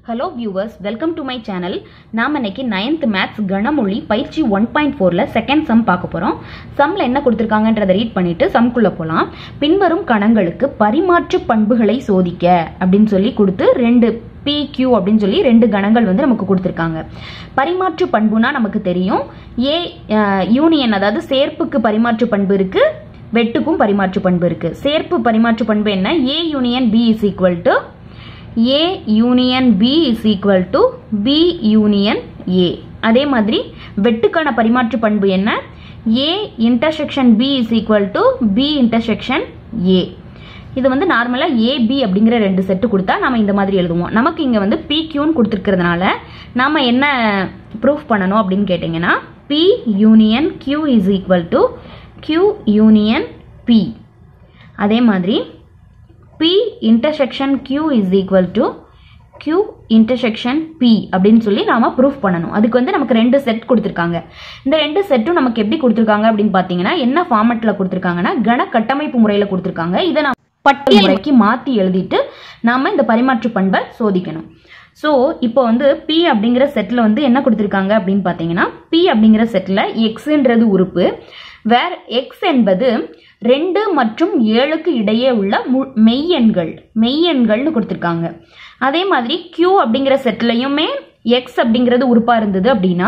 hello viewers welcome to my channel நாம் இன்னைக்கு ninth maths கணமொழி பயிற்சி ஒன் பாயிண்ட் ஃபோரில் செகண்ட் சம் பார்க்க போகிறோம் சம்மில் என்ன கொடுத்துருக்காங்கன்றதை ரீட் பண்ணிட்டு சம்குள்ளே போகலாம் பின்வரும் கணங்களுக்கு பரிமாற்று பண்புகளை சோதிக்க அப்படின்னு சொல்லி கொடுத்து ரெண்டு பி கியூ அப்படின்னு சொல்லி ரெண்டு கணங்கள் வந்து நமக்கு கொடுத்துருக்காங்க பரிமாற்று பண்புனா நமக்கு தெரியும் ஏ யூனியன் அதாவது சேர்ப்புக்கு பரிமாற்று பண்பு இருக்கு வெட்டுக்கும் பரிமாற்று பண்பு இருக்கு சேர்ப்பு பரிமாற்று பண்பு என்ன A union B is equal to A union B is equal to B union A அதே மாதிரி வெட்டுக்கான பரிமாற்று பண்பு என்ன A intersection B is equal to B intersection A இது வந்து நார்மலாக ஏபி அப்படிங்கிற ரெண்டு செட்டு கொடுத்தா நம்ம இந்த மாதிரி எழுதுவோம் நமக்கு இங்கே வந்து பி கியூன்னு கொடுத்துருக்கிறதுனால நாம என்ன ப்ரூஃப் பண்ணணும் அப்படின்னு கேட்டிங்கன்னா P union Q is equal to Q union P அதே மாதிரி P intersection Q is equal to Q intersection P அப்படின்னு சொல்லி நாம ப்ரூஃப் பண்ணணும் அதுக்கு வந்து நமக்கு ரெண்டு செட் கொடுத்துருக்காங்க இந்த ரெண்டு செட்டும் நமக்கு எப்படி கொடுத்துருக்காங்க அப்படின்னு பார்த்தீங்கன்னா என்ன ஃபார்மேட்டில் கொடுத்துருக்காங்கன்னா கன கட்டமைப்பு முறையில் கொடுத்துருக்காங்க இதை நான் பட்டியல் முறைக்கு மாற்றி எழுதிட்டு நாம இந்த பரிமாற்று பண்பை சோதிக்கணும் ஸோ இப்போ வந்து பி அப்படிங்கிற செட்டில் வந்து என்ன கொடுத்துருக்காங்க அப்படின்னு பார்த்தீங்கன்னா பி அப்படிங்கிற செட்டில் எக்ஸுன்றது உறுப்பு வேர் எக்ஸ் என்பது ரெண்டு மற்றும் ஏழுக்கு இடையே உள்ள மு- மெய்யெண்கள் மெய்யெண்கள்னு கொடுத்துருக்காங்க அதே மாதிரி Q அப்படிங்கிற செட்லையுமே எக்ஸ் அப்படிங்கிறது உறுப்பாக இருந்தது அப்படின்னா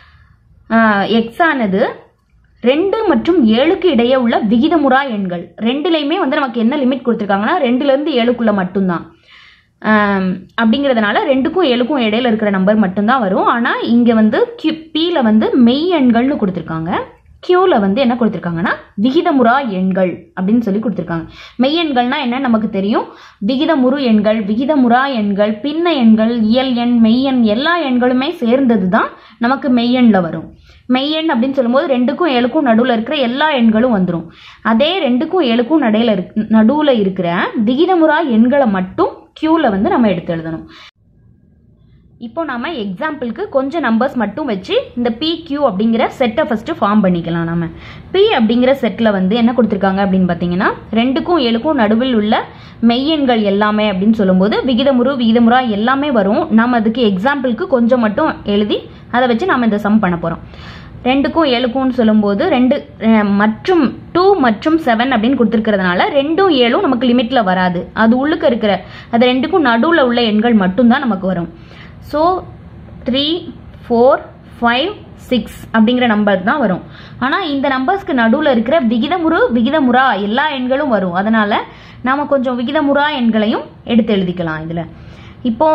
எக்ஸ் ஆனது ரெண்டு மற்றும் ஏழுக்கு இடையே உள்ள விகிதமுறா எண்கள் ரெண்டுலையுமே வந்து நமக்கு என்ன லிமிட் கொடுத்துருக்காங்கன்னா ரெண்டுலேருந்து ஏழுக்குள்ள மட்டும்தான் ஆம், அப்படிங்கிறதுனால ரெண்டுக்கும் ஏழுக்கும் இடையில இருக்கிற நம்பர் மட்டும்தான் வரும் ஆனால் இங்கே வந்து கியூ பியில் வந்து மெய் எண்கள்னு கொடுத்துருக்காங்க கியூவில் வந்து என்ன கொடுத்துருக்காங்கன்னா விகிதமுறா எண்கள் அப்படின்னு சொல்லி கொடுத்துருக்காங்க மெய் எண்கள்னா என்ன நமக்கு தெரியும் விகிதமுறு எண்கள் விகிதமுறா எண்கள் பின்ன எண்கள் இயல் எண் மெய்யெண் எல்லா எண்களுமே சேர்ந்தது தான் நமக்கு மெய்யெண்ணில் வரும் மெய்யெண் அப்படின்னு சொல்லும்போது ரெண்டுக்கும் ஏழுக்கும் நடுவில் இருக்கிற எல்லா எண்களும் வந்துடும் அதே ரெண்டுக்கும் ஏழுக்கும் நடையில இருக் நடுவில் இருக்கிற விகிதமுறா எண்களை மட்டும் கியூவில் வந்து நம்ம எடுத்து எழுதணும் இப்போ நாம எக்ஸாம்பிளுக்கு கொஞ்சம் நம்பர்ஸ் மட்டும் வச்சு இந்த பி கியூ அப்படிங்கிற செட்டை ஃபர்ஸ்ட் ஃபார்ம் பண்ணிக்கலாம் நாம பி அப்படிங்கிற செட்டில் வந்து என்ன கொடுத்துருக்காங்க அப்படின்னு பார்த்தீங்கன்னா ரெண்டுக்கும் ஏழுக்கும் நடுவில் உள்ள மெய்யெண்கள் எல்லாமே அப்படின்னு சொல்லும்போது விகிதமுறு விகிதமுறா எல்லாமே வரும் நம்ம அதுக்கு எக்ஸாம்பிளுக்கு கொஞ்சம் மட்டும் எழுதி அதை வச்சு நாம இந்த சம் பண்ண போகிறோம் ரெண்டுக்கும் ஏழுக்கும்னு சொல்லும்போது ரெண்டு அஹ், மற்றும் டூ மற்றும் செவன் அப்படின்னு கொடுத்துருக்கிறதுனால ரெண்டும் ஏழும் நமக்கு லிமிட்ல வராது அது உள்ளுக்கு இருக்கிற அது ரெண்டுக்கும் நடுவில் உள்ள எண்கள் மட்டும்தான் நமக்கு வரும் so three four five six அப்படிங்கிற நம்பர் தான் வரும் ஆனால் இந்த நம்பர்ஸ்க்கு நடுவில் இருக்கிற விகிதமுறு விகிதமுறா எல்லா எண்களும் வரும் அதனால நாம கொஞ்சம் விகிதமுறா எண்களையும் எடுத்து எழுதிக்கலாம் இதில் இப்போ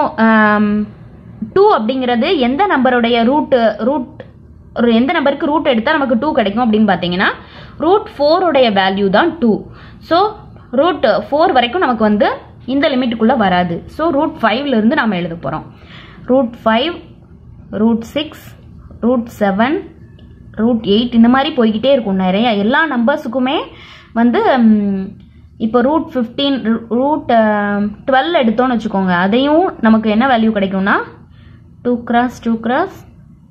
டூ அப்படிங்கிறது எந்த நம்பருடைய ரூட் ரூட் ஒரு எந்த நம்பருக்கு ரூட் எடுத்தால் நமக்கு டூ கிடைக்கும் அப்படின்னு பார்த்தீங்கன்னா ரூட் ஃபோருடைய வேல்யூ தான் டூ ஸோ ரூட் ஃபோர் வரைக்கும் நமக்கு வந்து இந்த லிமிட்டுக்குள்ளே வராது ஸோ ரூட் ஃபைவ்லேருந்து நாம் எழுத போகிறோம் root five root six root seven root eight இந்த மாதிரி போய்கிட்டே இருக்கும் நிறைய எல்லா நம்பர்ஸுக்குமே வந்து ம், இப்போ ரூட் ஃபிஃப்டீன் ரூட் டுவெல் எடுத்தோம்னு வச்சுக்கோங்க அதையும் நமக்கு என்ன வேல்யூ கிடைக்கும்னா two cross two cross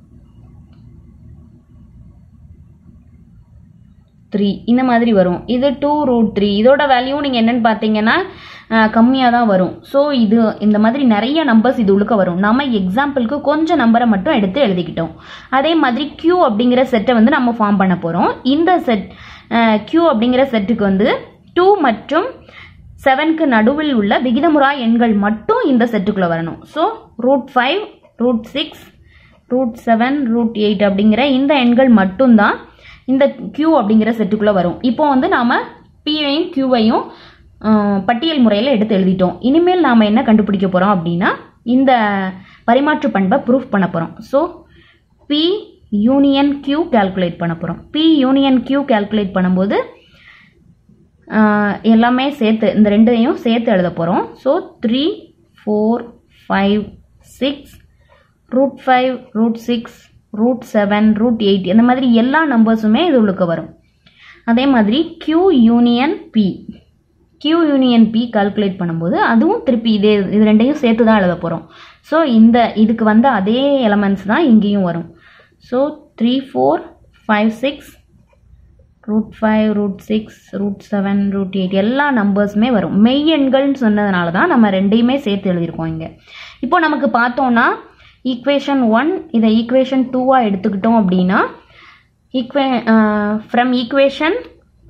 three இந்த மாதிரி வரும் இது டூ ரூட் த்ரீ இதோட வேல்யூ நீங்கள் என்னன்னு பார்த்தீங்கன்னா கம்மியாக தான் வரும் ஸோ இது இந்த மாதிரி நிறைய நம்பர்ஸ் இது உள்ளுக்க வரும் நம்ம எக்ஸாம்பிளுக்கு கொஞ்சம் நம்பரை மட்டும் எடுத்து எழுதிக்கிட்டோம் அதே மாதிரி Q அப்படிங்கிற செட்டை வந்து நம்ம ஃபார்ம் பண்ண போகிறோம் இந்த செட் Q அப்படிங்கிற செட்டுக்கு வந்து டூ மற்றும் செவனுக்கு நடுவில் உள்ள விகிதமுறா எண்கள் மட்டும் இந்த செட்டுக்குள்ளே வரணும் so root five root six root seven root eight அப்படிங்கிற இந்த எண்கள் மட்டும்தான் இந்த Q அப்படிங்கிற செட்டுக்குள்ளே வரும் இப்போ வந்து நாம் பியையும் கியூவையும் பட்டியல் முறையில் எடுத்து எழுதிட்டோம் இனிமேல் நாம் என்ன கண்டுபிடிக்க போகிறோம் அப்படின்னா இந்த பரிமாற்று பண்பை ப்ரூஃப் பண்ண போகிறோம் so P union Q calculate பண்ண போகிறோம் பி யூனியன் கியூ கால்குலேட் பண்ணும்போது ஆஹ், எல்லாமே சேர்த்து இந்த ரெண்டையும் சேர்த்து எழுத போகிறோம் so three four five six root five root six root seven root eight இந்த மாதிரி எல்லா நம்பர்ஸுமே இது உள்ளுக்கு வரும் அதே மாதிரி Q union P Q union P calculate பண்ணும்போது அதுவும் திருப்பி இதே இது ரெண்டையும் சேர்த்து தான் எழுத போகிறோம் ஸோ இந்த இதுக்கு வந்த அதே எலமெண்ட்ஸ் தான் இங்கேயும் வரும் so three four five six root five root six root seven root eight எல்லா நம்பர்ஸுமே வரும் மெய் எண்கள்னு சொன்னதுனால தான் நம்ம ரெண்டையுமே சேர்த்து எழுதியிருக்கோம் இங்கே இப்போ நமக்கு பார்த்தோன்னா ஈக்குவேஷன் ஒன் இதை ஈக்குவேஷன் டூவாக எடுத்துக்கிட்டோம் அப்படின்னா ஈக்குவே from equation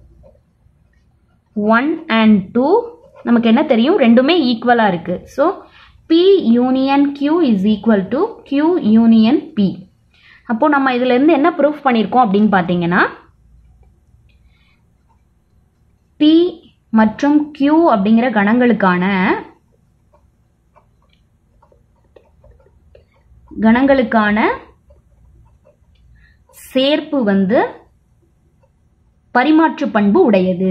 one and two நமக்கு என்ன தெரியும் ரெண்டுமே ஈக்குவலாக இருக்குது so P union Q is equal to Q union P அப்போது நம்ம இதுலேருந்து என்ன ப்ரூஃப் பண்ணியிருக்கோம் அப்படின்னு பார்த்தீங்கன்னா பி மற்றும் Q அப்படிங்கிற கணங்களுக்கான கணங்களுக்கான சேர்ப்பு வந்து பரிமாற்று பண்பு உடையது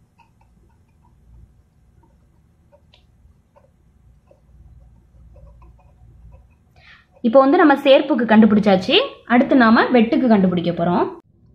இப்போ வந்து நம்ம சேர்ப்புக்கு கண்டுபிடிச்சாச்சு அடுத்து நாம வெட்டுக்கு கண்டுபிடிக்க போறோம்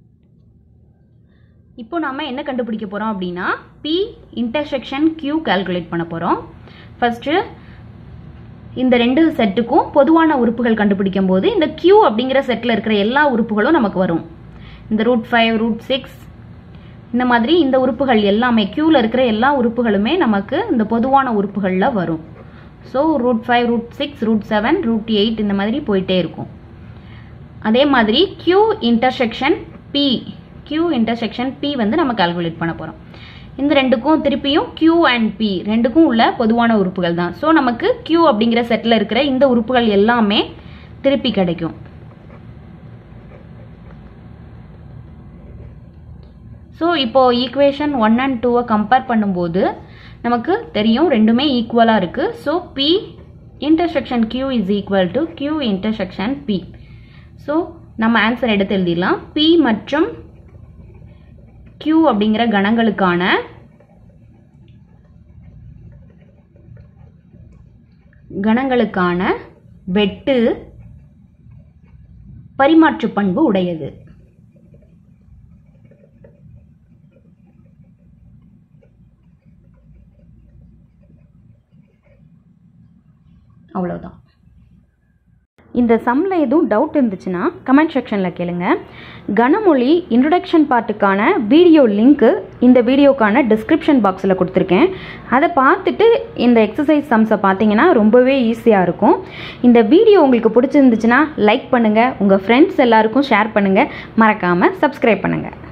இப்போ நாம என்ன கண்டுபிடிக்க போறோம் அப்படின்னா P இன்டர்செக்ஷன் Q கால்குலேட் பண்ண போறோம் ஃபர்ஸ்ட் இந்த ரெண்டு செட்டுக்கும் பொதுவான உறுப்புகள் கண்டுபிடிக்கும் போது இந்த Q அப்படிங்கிற செட்டில் இருக்கிற எல்லா உறுப்புகளும் நமக்கு வரும் இந்த ரூட் ஃபைவ் ரூட் சிக்ஸ் இந்த மாதிரி இந்த உறுப்புகள் எல்லாமே க்யூவில் இருக்கிற எல்லா உறுப்புகளுமே நமக்கு இந்த பொதுவான உறுப்புகளில் வரும் so root five root six root seven root eight இந்த மாதிரி போயிட்டே இருக்கும் அதே மாதிரி Q intersection P Q intersection P வந்து நம்ம கால்குலேட் பண்ண போகிறோம் இந்த ரெண்டுக்கும் திருப்பியும் Q அண்ட் P ரெண்டுக்கும் உள்ள பொதுவான உறுப்புகள் தான் ஸோ நமக்கு Q அப்படிங்கிற செட்டில் இருக்கிற இந்த உறுப்புகள் எல்லாமே திருப்பி கிடைக்கும் ஸோ இப்போ ஈக்குவேஷன் ஒன் அண்ட் டூவை கம்பேர் பண்ணும்போது நமக்கு தெரியும் ரெண்டுமே ஈக்குவலாக இருக்குது so P intersection Q is equal to Q intersection P so நம்ம ஆன்சர் எடுத்து எழுதிடலாம் பி மற்றும் கியூ அப்படிங்கிற கணங்களுக்கான கணங்களுக்கான வெட்டு பரிமாற்று பண்பு உடையது அவ்வளோதான் இந்த சம்மில் எதுவும் டவுட் இருந்துச்சுன்னா கமெண்ட் செக்ஷனில் கேளுங்க கனமொழி இன்ட்ரடக்ஷன் பார்ட்டுக்கான வீடியோ லிங்க்கு இந்த வீடியோக்கான டிஸ்கிரிப்ஷன் பாக்ஸில் கொடுத்துருக்கேன் அதை பார்த்துட்டு இந்த எக்ஸசைஸ் சம்ஸை பார்த்தீங்கன்னா ரொம்பவே ஈஸியாக இருக்கும் இந்த வீடியோ உங்களுக்கு பிடிச்சிருந்துச்சுன்னா லைக் பண்ணுங்கள் உங்கள் ஃப்ரெண்ட்ஸ் எல்லாருக்கும் ஷேர் பண்ணுங்கள் மறக்காமல் சப்ஸ்கிரைப் பண்ணுங்கள்